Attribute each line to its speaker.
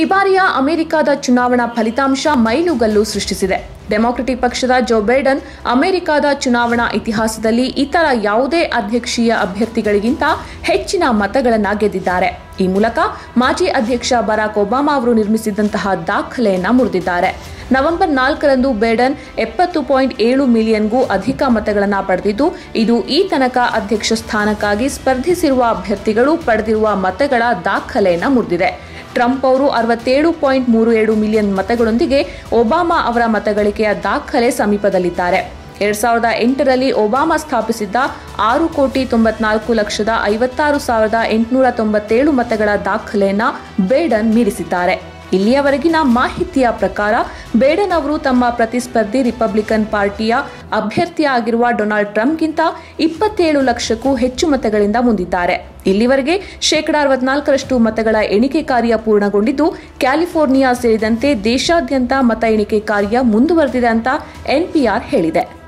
Speaker 1: ಬಾರಿಯ ಅಮೆರಿಕದ ಚುನಾವಣಾ ಫಲಿತಾಂಶ ಮೈಲುಗಲ್ಲು ಸೃಷ್ಟಿಸಿದೆ ಡೆಮಾಕ್ರೆಟಿಕ್ ಪಕ್ಷದ ಜೋ ಬೈಡನ್ ಅಮೆರಿಕದ ಚುನಾವಣಾ ಇತಿಹಾಸದಲ್ಲಿ ಇತರ ಯಾವುದೇ ಅಧ್ಯಕ್ಷೀಯ ಅಭ್ಯರ್ಥಿಗಳಿಗಿಂತ ಹೆಚ್ಚಿನ ಮತಗಳನ್ನು ಗೆದ್ದಿದ್ದಾರೆ ಈ ಮೂಲಕ ಮಾಜಿ ಅಧ್ಯಕ್ಷ ಬರಾಕ್ ಒಬಾಮಾ ಅವರು ನಿರ್ಮಿಸಿದಂತಹ ದಾಖಲೆಯನ್ನ ಮುರಿದಿದ್ದಾರೆ ನವೆಂಬರ್ ನಾಲ್ಕರಂದು ಬೈಡನ್ ಎಪ್ಪತ್ತು ಪಾಯಿಂಟ್ ಏಳು ಮಿಲಿಯನ್ಗೂ ಅಧಿಕ ಮತಗಳನ್ನು ಪಡೆದಿದ್ದು ಇದು ಈ ತನಕ ಅಧ್ಯಕ್ಷ ಸ್ಥಾನಕ್ಕಾಗಿ ಸ್ಪರ್ಧಿಸಿರುವ ಅಭ್ಯರ್ಥಿಗಳು ಪಡೆದಿರುವ ಮತಗಳ ದಾಖಲೆಯನ್ನ ಮುರಿದಿದೆ ಟ್ರಂಪ್ ಅವರು ಅರವತ್ತೇಳು ಪಾಯಿಂಟ್ ಮೂರು ಏಳು ಮಿಲಿಯನ್ ಮತಗಳೊಂದಿಗೆ ಒಬಾಮಾ ಅವರ ಮತಗಳಿಕೆಯ ದಾಖಲೆ ಸಮೀಪದಲ್ಲಿದ್ದಾರೆ ಎರಡ್ ಸಾವಿರದ ಎಂಟರಲ್ಲಿ ಒಬಾಮಾ ಸ್ಥಾಪಿಸಿದ್ದ ಆರು ಕೋಟಿ ತೊಂಬತ್ನಾಲ್ಕು ಲಕ್ಷದ ಐವತ್ತಾರು ಸಾವಿರದ ಎಂಟುನೂರ ತೊಂಬತ್ತೇಳು ಮತಗಳ ದಾಖಲೆಯನ್ನ ಬೇಡನ್ ಮೀರಿಸಿದ್ದಾರೆ ಇಲ್ಲಿಯವರೆಗಿನ ಮಾಹಿತಿಯ ಪ್ರಕಾರ ಬೇಡನ್ ಅವರು ತಮ್ಮ ಪ್ರತಿಸ್ಪರ್ಧಿ ರಿಪಬ್ಲಿಕನ್ ಪಾರ್ಟಿಯ ಅಭ್ಯರ್ಥಿಯಾಗಿರುವ ಡೊನಾಲ್ಡ್ ಟ್ರಂಪ್ಗಿಂತ ಇಪ್ಪತ್ತೇಳು ಲಕ್ಷಕ್ಕೂ ಹೆಚ್ಚು ಮತಗಳಿಂದ ಮುಂದಿದ್ದಾರೆ ಇಲ್ಲಿವರೆಗೆ ಶೇಕಡಾ ಅರವತ್ನಾಲ್ಕರಷ್ಟು ಮತಗಳ ಎಣಿಕೆ ಕಾರ್ಯ ಪೂರ್ಣಗೊಂಡಿದ್ದು ಕ್ಯಾಲಿಫೋರ್ನಿಯಾ ಸೇರಿದಂತೆ ದೇಶಾದ್ಯಂತ ಮತ ಎಣಿಕೆ ಕಾರ್ಯ ಮುಂದುವರೆದಿದೆ ಅಂತ ಎನ್ಪಿಆರ್ ಹೇಳಿದೆ